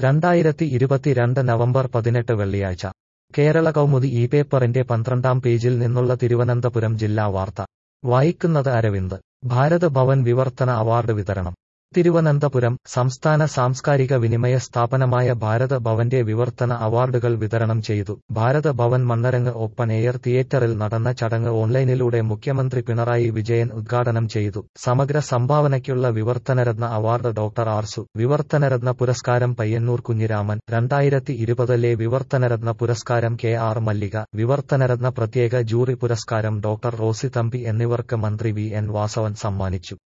രണ്ടായിരത്തി ഇരുപത്തിരണ്ട് നവംബർ പതിനെട്ട് വെള്ളിയാഴ്ച കേരള കൗമുദി ഈ പേപ്പറിന്റെ പന്ത്രണ്ടാം പേജിൽ നിന്നുള്ള തിരുവനന്തപുരം ജില്ലാ വാർത്ത വായിക്കുന്നത് അരവിന്ദ് ഭാരത് ഭവൻ വിവർത്തന അവാർഡ് വിതരണം തിരുവനന്തപുരം സംസ്ഥാന സാംസ്കാരിക വിനിമയ സ്ഥാപനമായ ഭാരത ഭവന്റെ വിവർത്തന അവാർഡുകൾ വിതരണം ചെയ്തു ഭാരത ഭവൻ മണ്ണരങ്ങ് ഓപ്പൺ എയർ തിയേറ്ററിൽ നടന്ന ചടങ്ങ് ഓൺലൈനിലൂടെ മുഖ്യമന്ത്രി പിണറായി വിജയൻ ഉദ്ഘാടനം ചെയ്തു സമഗ്ര സംഭാവനയ്ക്കുള്ള വിവർത്തനരത്ന അവാർഡ് ഡോക്ടർ ആർസു വിവർത്തനരത്ന പുരസ്കാരം പയ്യന്നൂർ കുഞ്ഞിരാമൻ രണ്ടായിരത്തി ഇരുപതിലെ വിവർത്തനരത്ന പുരസ്കാരം കെ ആർ മല്ലിക വിവർത്തനരത്ന പ്രത്യേക ജൂറി പുരസ്കാരം ഡോക്ടർ റോസി തമ്പി എന്നിവർക്ക് മന്ത്രി വി എൻ വാസവൻ സമ്മാനിച്ചു